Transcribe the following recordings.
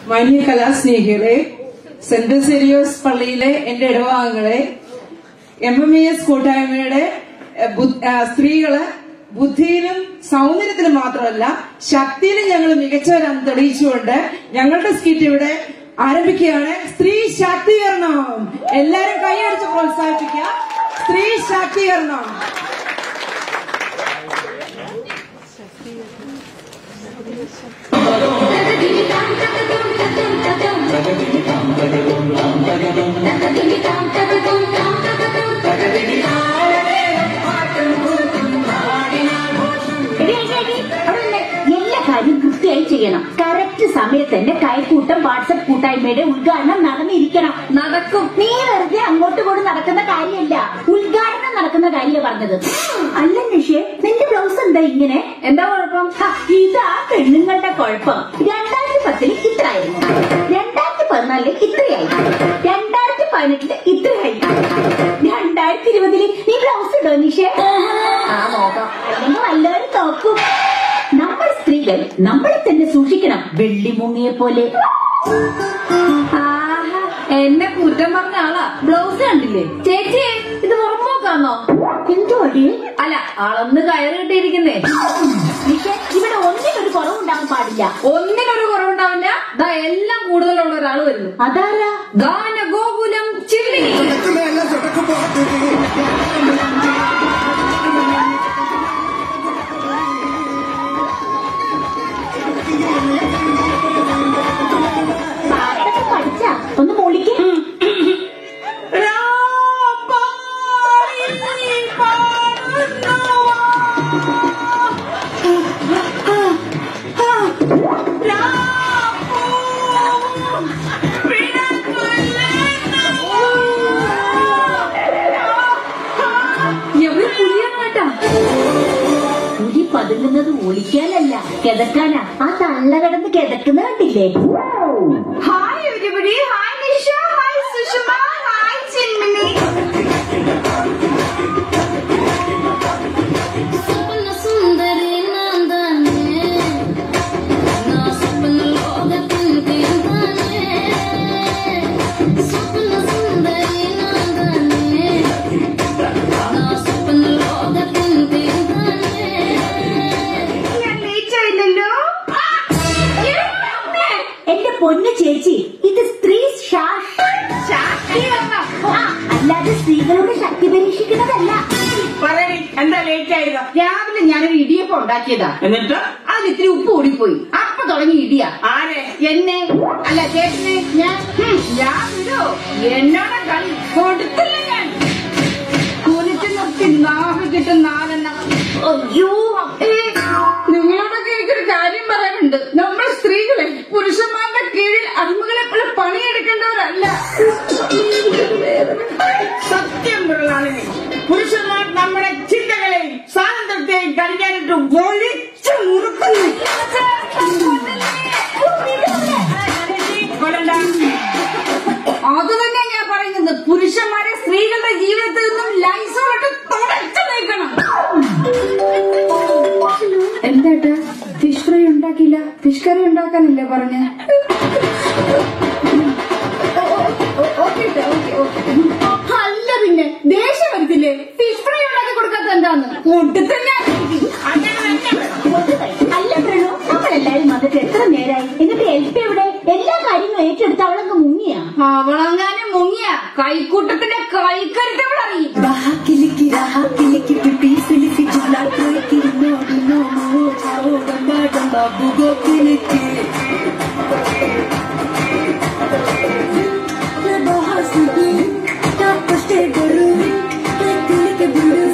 മാന്യ കലാസ്നേഹികളെ സെന്റ് സെരിയോസ് പള്ളിയിലെ എന്റെ ഇടവാങ്ങളെ എം എം എസ് കൂട്ടായ്മയുടെ എ, ബു- ആ, സ്ത്രീകള് ബുദ്ധിയിലും സൗന്ദര്യത്തിലും മാത്രമല്ല ശക്തിയിലും ഞങ്ങൾ മികച്ചവരാണെന്ന് തെളിയിച്ചുകൊണ്ട് ഞങ്ങളുടെ സ്കിറ്റ് ഇവിടെ ആരംഭിക്കുകയാണ് സ്ത്രീ ശാക്തീകരണം എല്ലാരും കൈയടിച്ച് പ്രോത്സാഹിപ്പിക്കുക സ്ത്രീ ശാക്തീകരണം എടി, എടി, എടി, അവിടെ നിന്നെ. എല്ലാ കാര്യം കൃത്യമായി ചെയ്യണം കറക്റ്റ് സമയത്ത് തന്നെ കൈക്കൂട്ടം വാട്സപ്പ് കൂട്ടായ്മയുടെ ഉദ്ഘാടനം നടന്നിരിക്കണം നടക്കും നീ വെറുതെ അങ്ങോട്ട് കൂടി നടക്കുന്ന കാര്യമല്ല ഉദ്ഘാടനം നടക്കുന്ന കാര്യമാണ് പറഞ്ഞത് അല്ല നിഷേ നിന്റെ ബ്ലൗസ് എന്താ ഇങ്ങനെ എന്താ കുഴപ്പം ഹ, ഇതാ പെണ്ണുങ്ങളുടെ കുഴപ്പം രണ്ടായിരത്തി പത്തില് ഇത്രയായിരുന്നു രണ്ടായിരത്തി പതിനാലില് ഇത്രയായി രണ്ടായിരത്തി പതിനെട്ടില് ഇത്രയായി രണ്ടായിരത്തി ഇരുപതില് നീ ബ്ലൗസ് ഇടോ നിഷേ ആ നോക്കാം അല്ലെങ്കിൽ വല്ലവരും നോക്കും നമ്മൾ സ്ത്രീകൾ നമ്മളെ തന്നെ സൂക്ഷിക്കണം വെള്ളിമുങ്ങിയെ പോലെ ആഹാ, എന്നെ കുറ്റം പറഞ്ഞ ആളാ ബ്ലൗസ് കണ്ടില്ലേ ചേച്ചി ഇത് ഉറപ്പോക്കാന്നോ എന്തോ അടി അല്ല അളന്ന് കയറി കിട്ടിയിരിക്കുന്നേ നിഷേ ഇവിടെ ഒന്നിനൊരു കുറവുണ്ടാകാൻ പാടില്ല ഒന്നിനൊരു കുറവുണ്ടാവില്ല ദാ എല്ലാം കൂടുതലുള്ള ഒരാൾ വരുന്നു അതാരാ ഗാന ഗോകുലം ചില്ലി പാട്ടൊക്കെ പഠിച്ച ഒന്ന് പൊളിക്ക് എവിടെ പുലിയാണ് കേട്ടാ പുലി പതുങ്ങുന്നത് ഒളിക്കാനല്ല കിതക്കാനാ ആ തള്ള കിടന്ന് കിതക്കുന്ന കണ്ടില്ലേ hi everybody hi Nisha hi Sushama hi Chinmini സ്വപ്ന സുന്ദരി നന്ദനേ നാ സ്വപ്ന ലോകത്തിൻ തീർന്നാനേ സ്വപ്ന സുന്ദരി നന്ദനേ നാ സ്വപ്ന ലോകത്തിൻ തീർന്നാനേ ഞാൻ ലേറ്റ് ആയില്ലല്ലോ എന്റെ പൊന്നു ചേച്ചി ഇത് സ്ത്രീ ശാ- ശാക്തീകരണം ആ, അല്ലാതെ സ്ത്രീകളുടെ ശക്തി പരീക്ഷിക്കുന്നതല്ല പറയണി എന്താ ലേറ്റ് ആയതോ രാവിലെ ഞാനൊരു ഇടിയപ്പം ഉണ്ടാക്കിയതാ എന്നിട്ട് അതിൽ ഇത്തിരി ഉപ്പ് കൂടിപ്പോയി അപ്പൊ തുടങ്ങി ഇടിയാ ആരെ എന്നെ അല്ല ചേട്ടനെ ഞാൻ ഹും, ഞാൻ വിടോ എന്നോട് കളി കൊടുത്തില്ല ഞാൻ കുനിച്ചു നിർത്തി നാവ് കിട്ടും നാലെണ്ണം അയ്യോ ഏ, നിങ്ങളോടൊക്കെ എനിക്കൊരു കാര്യം പറയാനുണ്ട് നമ്മൾ സ്ത്രീകളെ പുരുഷന്മാരുടെ കീഴിൽ അടിമകളെ പോലെ പണിയെടുക്കേണ്ടവരല്ല സത്യം പിള്ളാളിനെ പുരുഷന്മാർ നമ്മുടെ ചിന്തകളെയും സ്വാതന്ത്ര്യത്തെയും കഴിക്കാനിട്ട് ഒഴിച്ചു മുറുക്കുന്നു കൊല്ലണ്ട. അത് തന്നെ ഞാൻ പറയുന്നത് പുരുഷന്മാരെ സ്ത്രീകളുടെ ജീവിതത്തിൽ നിന്നും ലൈസോട്ട് തുടച്ചു നീക്കണം എന്താട്ടാ ഫിഷ് ഫ്രൈ ഉണ്ടാക്കിയില്ല ഫിഷ് കറി ഉണ്ടാക്കാനല്ലേ പറഞ്ഞ അല്ല പിന്നെ ദേഷ്യം വരത്തില്ലേ ഫിഷ് ഫ്രൈ ഉണ്ടാക്കി കൊടുക്കാത്ത എന്താന്ന് ഒട്ടുത്തന്നെ അങ്ങനെ തന്നെ വേണം. അല്ല പ്രണു നമ്മളെല്ലാരും വന്നിട്ട് എത്ര നേരായി എന്നിട്ട് എൽപി എവിടെ എല്ലാ കാര്യങ്ങളും ഏറ്റെടുത്ത് അവളങ്ങ് മുങ്ങിയാ അവളങ്ങാനും മുങ്ങിയ കൈക്കൂട്ടത്തിന്റെ കൈക്കരുത്തവളറിയും കിലിക്കി രാഹ കിലിക്കി പിപ്പി സിലിക്കി ചുള്ള കുളിക്കി നോടി നോമോ ചാവോ ഡംബ ഡംബ ബുഗോ കിലിക്കി ബഹാസുബി താപ്പസ്റ്റേ ഗരു കിലിക്കി ബുരു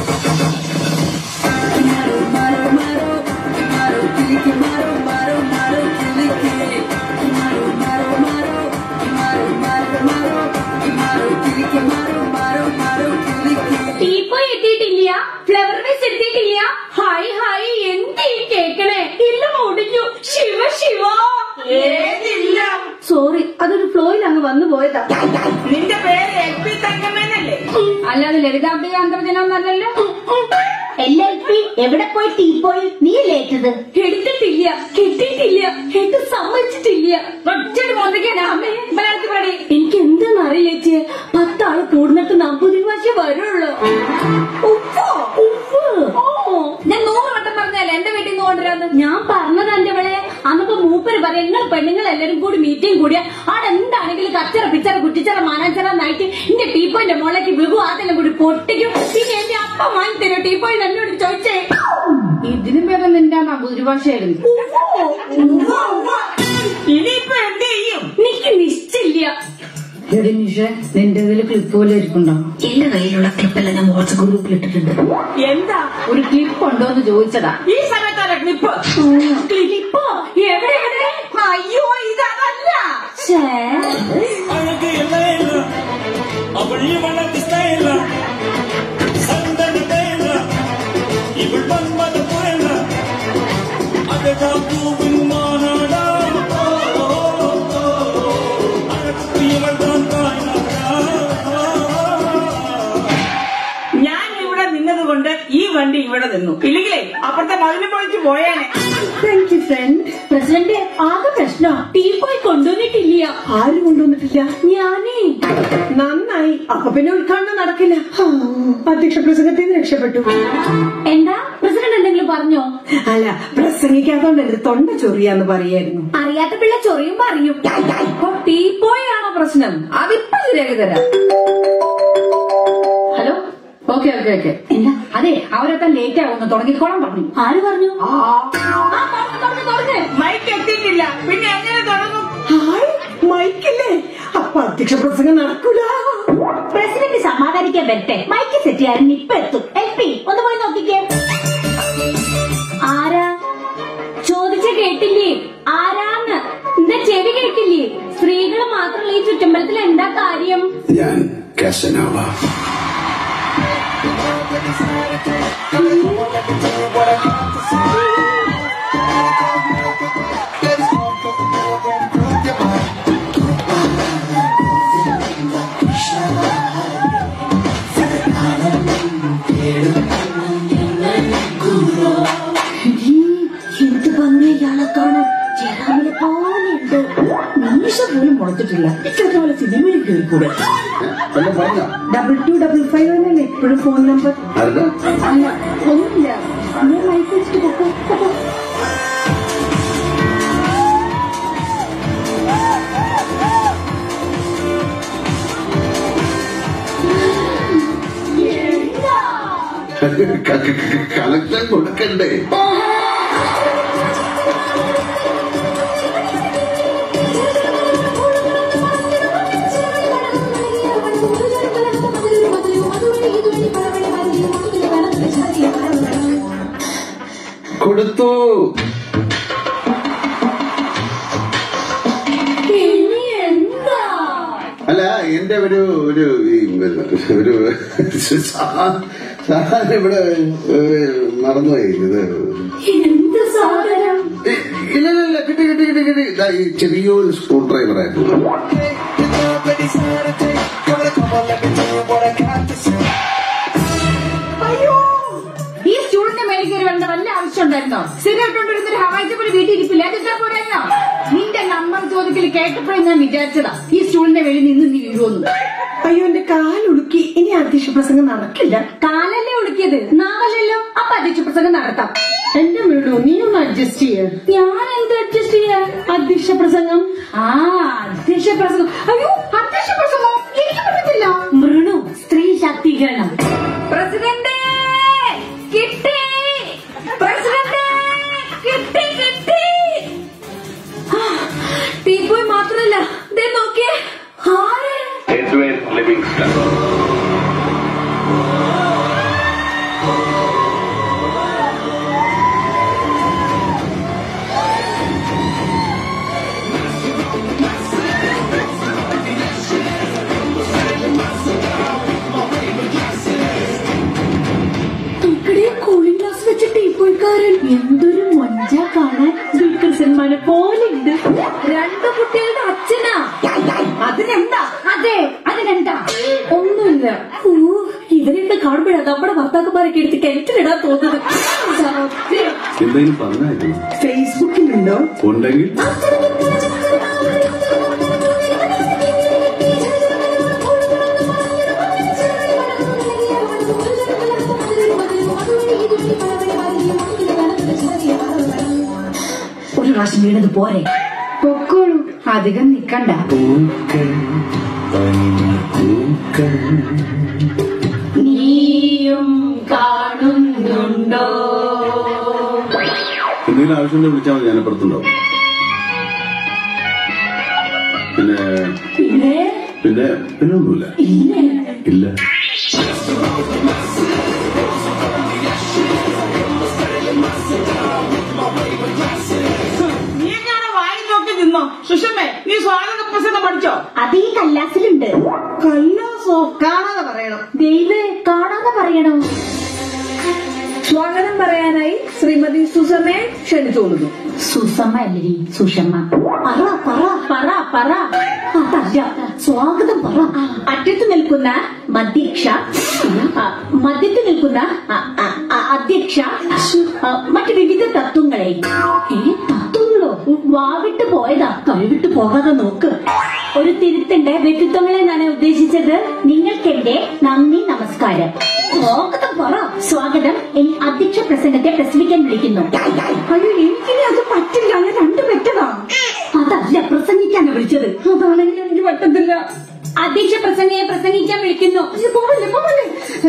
മാരോ മാരോ മാരോ മാരോ കിലിക്കി മാരോ മാരോ മാരോ കിലിക്കി മാരോ മാരോ മാരോ മാരോ മാരോ മാരോ മാരോ കിലിക്കി മാരോ മാരോ മാരോ കിലിക്കി ടീപ്പോ എത്തിയിട്ടില്ല ഫ്ലവർ വേസ് എത്തിയിട്ടില്ല ഹായ് ഹായ് എന്തീ കേക്കണേ ഇല്ല മുടിഞ്ഞു ശിവ ശിവ ഏതില്ല സോറി അതൊരു ഫ്ലോയിൽ അങ്ങ് വന്നു പോയതാ നിന്റെ പേര് എൽ പി തങ്കമേനല്ലേ അല്ലാതെ ലളിതാംബിക അന്തർജനം എന്നല്ലല്ലോ എൽ എൽ പി എവിടെ പോയി ടീ പോയി നീ ലേറ്റത് എടുത്തിട്ടില്ല കിട്ടിയിട്ടില്ല കേട്ട് സമ്മതിച്ചിട്ടില്ല ഒറ്റടി മോന്തിക്കാനാ അമ്മേ മലയാളത്തിൽ പാടി എനിക്ക് എന്തെന്ന് അറിയില്ല ചേച്ചി പത്താള് കൂടുന്നിടത്ത് നമ്പൂതിരി ഭാഷ വരുള്ളൂ ഉപ്പോ ഉപ്പ് ഓ ഞാൻ നൂറ് വട്ടം പറഞ്ഞല്ലേ എന്റെ വീട്ടിൽ നിന്ന് കൊണ്ടുവരാന്ന് ഞാൻ പറഞ്ഞത് എന്റെ ഇവിടെ അന്നിപ്പോ മൂപ്പര് പറയാം നിങ്ങൾ പെണ്ണുങ്ങൾ എല്ലാരും കൂടി മീറ്റിംഗ് കൂടിയ അവിടെ എന്താണെങ്കിലും കച്ചറ പിച്ചറ കുറ്റിച്ചറ മാനാച്ചറ നായിട്ട് എന്റെ ടീപ്പോയിന്റെ മുളയ്ക്ക് വിഭു അതെല്ലാം കൂടി പൊട്ടിക്കും പിന്നെ എന്റെ അപ്പം വാങ്ങി തരും ടീപ്പോയി എന്നോട് ചോദിച്ചേ ഇതിനും ഭേദം നിന്റെ നമ്പൂതിരി ഭാഷയായിരുന്നു ഇനിയിപ്പോ എന്ത് ചെയ്യും എനിക്ക് നിശ്ചയില്ല എടി നിഷേ നിന്റെ ഇതിൽ ക്ലിപ്പ് പോലെ ഇരിപ്പുണ്ടോ എന്റെ കയ്യിലുള്ള ക്ലിപ്പെല്ലാം ഞാൻ വാട്സ്ആപ്പ് ഗ്രൂപ്പിൽ ഇട്ടിട്ടുണ്ട് എന്താ ഒരു ക്ലിപ്പ് ഉണ്ടോ എന്ന് ചോദിച്ചതാ ഈ സമയത്താണ് ക്ലിപ്പ് ക്ലിപ്പോ എവിടെ എവിടെ അയ്യോ ഇതല്ല ഛേ அழகு எல்லாம் இல்ல அவள் இவளது ஸ்டைல சந்தன தேல இவள் மன்மத புயல அழகா பூவின் மாநாடா அழகு இவள் தான் ഞാൻ ഇവിടെ നിന്നത് കൊണ്ട് ഈ വണ്ടി ഇവിടെ നിന്നു ഇല്ലെങ്കിലേ അപ്പുറത്തെ മതിലും പൊളിച്ച് പോയേനെ താങ്ക് യു ഫ്രണ്ട് പ്രസിഡന്റ് ആകെ പ്രശ്നം ടീ പോയി കൊണ്ടുവന്നിട്ടില്ല ആരും കൊണ്ടുവന്നിട്ടില്ല ഞാനേ നന്നായി അപ്പൊ പിന്നെ ഉദ്ഘാടനം നടക്കില്ല ഹാ, അധ്യക്ഷ പ്രസംഗത്തിൽ നിന്ന് രക്ഷപ്പെട്ടു എന്താ പ്രസിഡന്റ് എന്തെങ്കിലും പറഞ്ഞോ അല്ല പ്രസംഗിക്കാത്തോണ്ട് എന്റെ തൊണ്ട ചൊറിയാന്ന് പറയായിരുന്നു അറിയാത്ത പിള്ള ചൊറിയും പറയും അപ്പൊ ടീ പോയാണോ പ്രശ്നം അതിപ്പോ ശരിയാക്കി തരാം ഹലോ ഓക്കെ ഓക്കെ ഓക്കെ എന്താ അതെ അവരൊക്കെ ലേറ്റ് ആവുന്നു തുടങ്ങിക്കോളാൻ പറഞ്ഞു ആര് പറഞ്ഞു ആ, തുറന്ന്, തുറന്ന്, തുറന്ന്. മൈക്ക് എത്തിയിട്ടില്ല പിന്നെ എങ്ങനെ തുടങ്ങും ഹായ് മൈക്കില്ലേ അപ്പൊ അധ്യക്ഷ പ്രസംഗം നടക്കൂല പ്രസിഡന്റ് സമാധാനിക്കാൻ വരട്ടെ മൈക്ക് സെറ്റ് ചെയ്യാൻ ഇപ്പൊ എത്തും എൽ പി ഒന്ന് പോയി നോക്കിക്കേ ആരാ ചോദിച്ച കേട്ടില്ലേ ആരാന്ന് എന്താ ചെവി കേട്ടില്ലേ സ്ത്രീകൾ മാത്രമുള്ള ഈ ചുറ്റമ്പലത്തിൽ എന്താ കാര്യം ഞാൻ കാസനോവ എന്ത് ഭംഗി ഇയാളെ കാണാൻ ജയറാമിനെ പോലെയുണ്ട് മീശ പോലും മുളച്ചിട്ടില്ല ഇഷ്ടപോലെ സിനിമയിൽ കയറിക്കൂടെ വല്ലതും പറഞ്ഞോ ഡബിൾ ടു ഡബിൾ ഫൈവ് എന്നല്ലേ എപ്പോഴും ഫോൺ നമ്പർ ആരുടെ അല്ല ഒന്നുമില്ല ഞാൻ മൈക്ക് വെച്ചിട്ട് പൊക്കോ, പൊക്കോ. കലക്ഷൻ കൊടുക്കണ്ടേ കൊടുത്തു ഇനി എന്താ അല്ല എന്റെ ഒരു ഒരു ഈ ഒരു സാ- സാധനം ഇവിടെ ഏഹ്, മറന്നുപോയി ഇത് എന്ത് സാധനം ഇ- ഇല്ല ഇല്ല ഇല്ല കിട്ടി കിട്ടി കിട്ടി കിട്ടി ദാ ഈ ചെറിയൊരു സ്ക്രൂ ഡ്രൈവർ ആയിരുന്നു ഈ സ്റ്റൂളിന്റെ മേലിൽ കയറി വേണ്ട വല്ല ആവശ്യം ഉണ്ടായിരുന്നോ സ്ഥിരമായിട്ടൊണ്ടിരുന്ന ഒരു ഹവായി ചപ്പൽ വീട്ടിൽ ഇരിപ്പില്ല അതെന്താ പോരായിരുന്നോ നിന്റെ നമ്പർ ചോദിക്കൽ കേട്ടപ്പോഴേ ഞാൻ വിചാരിച്ചതാ ഈ സ്റ്റൂളിന്റെ വെളിയിൽ നിന്ന് നീ വീഴുമെന്ന് അയ്യോ എന്റെ കാലുടുക്കി ഇനി അധ്യക്ഷ പ്രസംഗം നടക്കില്ല കാലല്ലേ ഒടുക്കിയത് നാവല്ലല്ലോ അപ്പൊ അധ്യക്ഷ പ്രസംഗം നടത്താം എന്റെ വീടു നീ ഒന്ന് അഡ്ജസ്റ്റ് ചെയ്യ ഞാൻ എന്ത് അഡ്ജസ്റ്റ് ചെയ്യാ അധ്യക്ഷ പ്രസംഗം ആ അധ്യക്ഷ പ്രസംഗം അയ്യോ അധ്യക്ഷ പ്രസംഗം എനിക്ക് പറ്റത്തില്ല മൃണു സ്ത്രീ ശാക്തീകരണം പ്രസിഡന്റ് കിട്ടി പ്രസിഡന്റ് കിട്ടി കിട്ടി ടീപ്പോയി മാത്രല്ല ദേ നോക്കിയേ ഹായ് എഡ്വേർഡ് ലിവിങ്സ്റ്റൺ ഇവിടെ കൂളിംഗ് ഗ്ലാസ് വെച്ച ടീപ്പോയിക്കാരൻ എന്തൊരു മൊഞ്ച കാണാൻ ദുൽഖർ സൽമാനെ പോലെ ഉണ്ട് രണ്ടു കുട്ടികളുടെ അച്ഛനാ അതിനെന്താ അതെ അതിനെന്താ ഒന്നുമില്ല ഓ ഇവരെന്ത് കാണുമ്പോഴാണ് നമ്മുടെ ഭർത്താക്കന്മാരൊക്കെ എടുത്ത് കിണറ്റിലിടാൻ തോന്നുന്നത് സത്യം. എന്തെങ്കിലും പറഞ്ഞായിരുന്നു ഫേസ്ബുക്കിലുണ്ടോ ഉണ്ടെങ്കിൽ ഒരു പ്രാവശ്യം വീണത് പോരെ പൊക്കോളൂ അധികം നിക്കണ്ട പൂക്കൾ പൂക്കൾ നീയും കാണുന്നുണ്ടോ എന്തെങ്കിലും ആവശ്യം വിളിച്ചാൽ മതി ഞാൻ അപ്പുറത്തുണ്ടാവും പിന്നെ പിന്നെ പിന്നെ പിന്നെ ഒന്നുമില്ല ഇല്ലേ ഇല്ല നീ എങ്ങനെ വായി നോക്കി നിന്നോ സുഷമേ നീ സ്വാഗത പ്രസംഗം പഠിച്ചോ അത് ഈ കല്ലാസിലുണ്ട് കല്ലാസോ കാണാതെ പറയണം ദൈവേ കാണാതെ പറയണോ സ്വാഗതം പറയാനായി ശ്രീമതി സുസമയെ ക്ഷണിച്ചോളുന്നു സുഷമ്മ അല്ലടി സുഷമ്മ പറ പറ പറ പറ അതല്ല സ്വാഗതം പറ അറ്റത്ത് നിൽക്കുന്ന മധ്യക്ഷ ആ, മധ്യത്തിൽ നിൽക്കുന്ന ആ, ആ, ആ, അധ്യക്ഷ ആ, മറ്റ് വിവിധ തത്വങ്ങളെ ഏ തത്വങ്ങളോ വാവിട്ട് പോയതാ കഴിവിട്ട് പോകാതെ നോക്ക് ഒരു തിരുത്തന്റെ വ്യക്തിത്വങ്ങളെ എന്നാണ് ഉദ്ദേശിച്ചത് നിങ്ങൾക്കെന്റെ നന്ദി നമസ്കാരം സ്വാഗതം പറ സ്വാഗതം ഇനി അധ്യക്ഷ പ്രസംഗത്തെ പ്രസംഗിക്കാൻ വിളിക്കുന്നു അയ്യോ എനിക്കിനി അത് പറ്റില്ല ഞാൻ രണ്ടു പെറ്റതാ അതല്ല പ്രസംഗിക്കാണ് വിളിച്ചത് അതാണെങ്കിൽ എനിക്ക് പറ്റത്തില്ല അധ്യക്ഷ പ്രസംഗയെ പ്രസംഗിക്കാൻ വിളിക്കുന്നു പോവല്ലേ പോവല്ലേ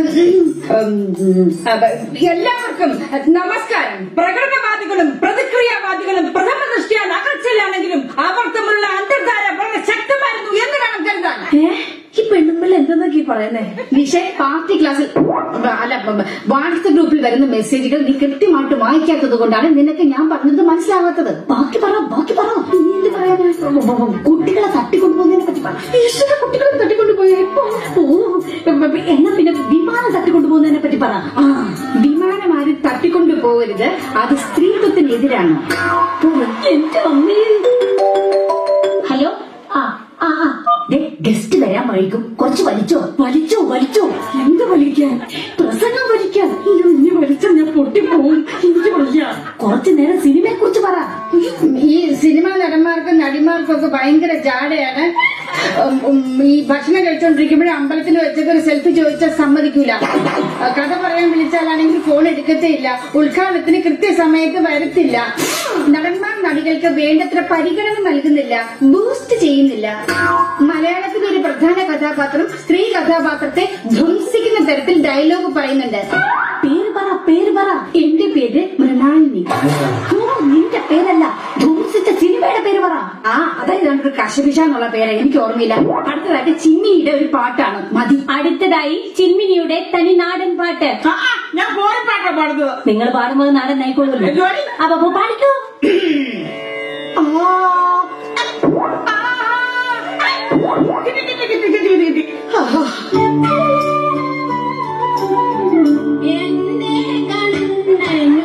എല്ലാവർക്കും നമസ്കാരം പ്രകടനവാദികളും പ്രതിക്രിയാവാദികളും പ്രഥമ ദൃഷ്ടിയാൽ അകൽച്ചയിലാണെങ്കിലും അവർ തമ്മിലുള്ള അന്തർധാര വളരെ ശക്തമായിരുന്നു എന്ന് വേണം കരുതാൻ ഏ ഈ പെണ്ണുമ്പിള്ള എന്തെന്നൊക്കെ ഈ പറയുന്നേ നിഷേ പാർട്ടി ക്ലാസ്സിൽ അല്ല വാട്സപ്പ് ഗ്രൂപ്പിൽ വരുന്ന മെസ്സേജുകൾ നീ കൃത്യമായിട്ട് വായിക്കാത്തത് കൊണ്ടാണ് നിനക്ക് ഞാൻ പറഞ്ഞത് മനസ്സിലാവാത്തത് ബാക്കി പറ ബാക്കി പറ നീ എന്ത് പറയാനാ കുട്ടികളെ തട്ടിക്കൊണ്ടുപോകുന്നതിനെ പറ്റി പറ ഈശ്വര കുട്ടികളെ തട്ടിക്കൊണ്ടുപോയേ ഓ എന്നാ പിന്നെ വിമാനം തട്ടിക്കൊണ്ടുപോകുന്നതിനെ പറ്റി പറ ആ വിമാനം ആരും തട്ടിക്കൊണ്ടു പോകരുത് അത് സ്ത്രീത്വത്തിനെതിരാണ് എന്റെ അമ്മേ ഹലോ ആ ആ ആ ദേ, ഗസ്റ്റ് വരാൻ വൈകും കുറച്ച് വലിച്ചോ വലിച്ചോ വലിച്ചോ എന്ത് വലിക്കാൻ പ്രസംഗം വലിക്കാൻ അയ്യോ ഇനി വലിച്ചാൽ ഞാൻ പൊട്ടിപ്പോവും എനിക്ക് വയ്യ കുറച്ചു നേരം സിനിമയെ കുറിച്ച് പറ ഈ സിനിമാ നടന്മാർക്കും നടിമാർക്കും ഒക്കെ ഭയങ്കര ജാടയാണ് ഉം, ഉം, ഈ ഭക്ഷണം കഴിച്ചോണ്ടിരിക്കുമ്പോഴേ അമ്പലത്തിൽ വെച്ചൊക്കെ ഒരു സെൽഫി ചോദിച്ചാൽ സമ്മതിക്കൂല ആ, കഥ പറയാൻ വിളിച്ചാലാണെങ്കിൽ ഫോൺ എടുക്കത്തേ ഇല്ല ഉദ്ഘാടനത്തിന് കൃത്യസമയത്ത് വരത്തില്ല നടന്മാർ നടികൾക്ക് വേണ്ടത്ര പരിഗണന നൽകുന്നില്ല ബൂസ്റ്റ് ചെയ്യുന്നില്ല മലയാളത്തിലെ ഒരു പ്രധാന കഥാപാത്രം സ്ത്രീ കഥാപാത്രത്തെ ധ്വംസിക്കുന്ന തരത്തിൽ ഡയലോഗ് പറയുന്നുണ്ട് പേര് പറ പേര് പറ എന്റെ പേര് മൃണാളിനി ഓ നിന്റെ പേരല്ല ധൂസിച്ച സിനിമയുടെ പേര് പറ ആ അതായത് ഒരു കശപിശ എന്നുള്ള പേര് എനിക്ക് ഓർമ്മയില്ല അടുത്തതായിട്ട് ചിമ്മിയുടെ ഒരു പാട്ടാണ് മതി അടുത്തതായി ചിമ്മിനിയുടെ തനി നാടൻ പാട്ട് ആ, ആ, ഞാൻ പോയിപ്പാട്ടാ പാടുന്നത് നിങ്ങൾ പാടുമ്പോൾ നാടൻ ആയിക്കോളുമല്ലോ എന്തുവാടി? അപ്പൊ അപ്പൊ പാടിക്കോ കിട്ടി, കിട്ടി, കിട്ടി, കിട്ടി, കിട്ടി, കിട്ടി. എന്റെ കണ്ണനു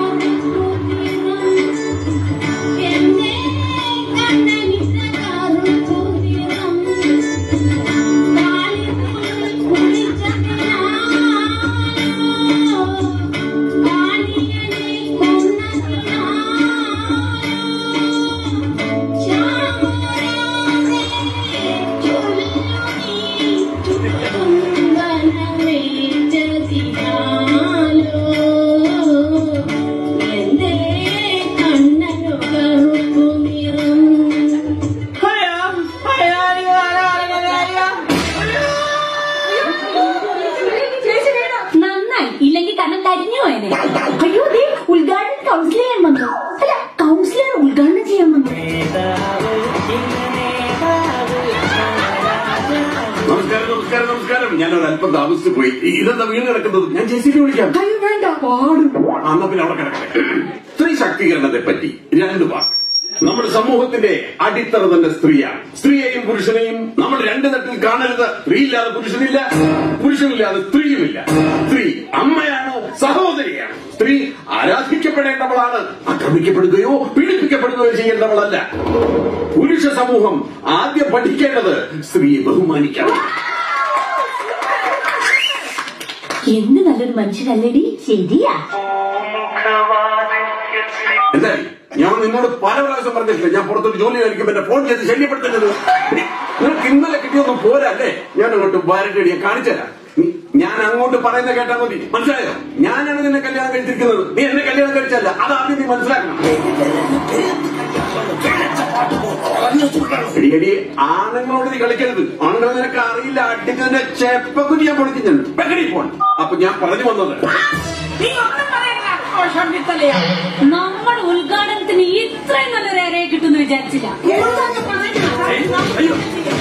എന്റെ കണ്ണനിട്ട കറുത്തുതിരം കാലിൽ കുളിച്ച കാലിയനെ കൊന്നതിനാ ശ്യാമരാമേ ചൊല്ലുനീ ചുംബനമേ ജതിനാലോ എന്റെ കണ്ണനു കറുപ്പു നിറം അയ്യോ, അയ്യോ, അയ്യോ, അയ്യോ, അയ്യോ, അയ്യോ. നന്നായി ഇല്ലെങ്കിൽ കണ്ണം കരിഞ്ഞു പോയനെ അയ്യോ ദേ ഉദ്ഘാടനം കൗൺസിൽ ചെയ്യാൻ വന്നു അല്ല കൗൺസിലർ ഉദ്ഘാടനം ചെയ്യാൻ വന്നു നമസ്കാരം നമസ്കാരം നമസ്കാരം ഞാൻ ഒരു അല്പം താമസിച്ചു പോയി ഇതെന്താ വീണ് കിടക്കുന്നത് ഞാൻ ജെ സി ബി വിളിക്കാം അയ്യോ വേണ്ട പാടും അന്നാ പിന്നെ അവിടെ കിടക്കട്ടെ സ്ത്രീ ശാക്തീകരണത്തെ പറ്റി രണ്ട് വാക്ക് നമ്മുടെ സമൂഹത്തിന്റെ അടിത്തറ തന്നെ സ്ത്രീയാണ് സ്ത്രീയെയും പുരുഷനെയും നമ്മൾ രണ്ട് തട്ടിൽ കാണരുത് സ്ത്രീയില്ലാതെ പുരുഷനില്ല പുരുഷനില്ലാതെ സ്ത്രീയുമില്ല സ്ത്രീ അമ്മയാണ് സഹോദരിയാണ് സ്ത്രീ ആരാധിക്കപ്പെടേണ്ടവളാണ് ആക്രമിക്കപ്പെടുകയോ പീഡിപ്പിക്കപ്പെടുകയോ ചെയ്യേണ്ടവളല്ല പുരുഷ സമൂഹം ആദ്യം പഠിക്കേണ്ടത് സ്ത്രീയെ ബഹുമാനിക്കണം എന്ത് നല്ലൊരു മനുഷ്യനല്ലേടി ശരിയാ എന്തായി ഞാൻ നിന്നോട് പല പ്രാവശ്യം പറഞ്ഞിട്ടില്ല ഞാൻ പുറത്തൊരു ജോലി കഴിക്കുമ്പോ എന്റെ ഫോൺ ചെയ്ത് ശല്യപ്പെടുത്തുന്നത് എടി, നിനക്ക് ഇന്നലെ കിട്ടിയൊന്നും പോരാ അല്ലേ ഞാൻ അങ്ങോട്ട് വരട്ടെടി ഞാൻ കാണിച്ചുതരാം നീ- ഞാൻ അങ്ങോട്ട് പറയുന്ന കേട്ടാ മതി മനസ്സിലായോ ഞാനാണ് നിന്നെ കല്യാണം കഴിച്ചിരിക്കുന്നത് നീ എന്നെ കല്യാണം കഴിച്ചല്ല അതാദ്യം നീ മനസ്സിലാക്കണം എടി, എടി ആണുങ്ങളോട് നീ കളിക്കരുത് ആണുങ്ങൾ നിനക്ക് അറിയില്ല അടിച്ചതിന്റെ ചെപ്പക്കുറ്റി ഞാൻ പൊളിക്കും ഞാൻ വെക്കടി ഫോൺ അപ്പൊ ഞാൻ പറഞ്ഞു വന്നത് നീ ഒന്നും പറയണ്ട ഓഷമ്പിത്തലയാ നമ്മൾ ഉദ്ഘാടനത്തിന് ഇത്രയും നല്ലൊരു ഏരയെ കിട്ടുമെന്ന് വിചാരിച്ചില്ല ഏയ്, അയ്യോ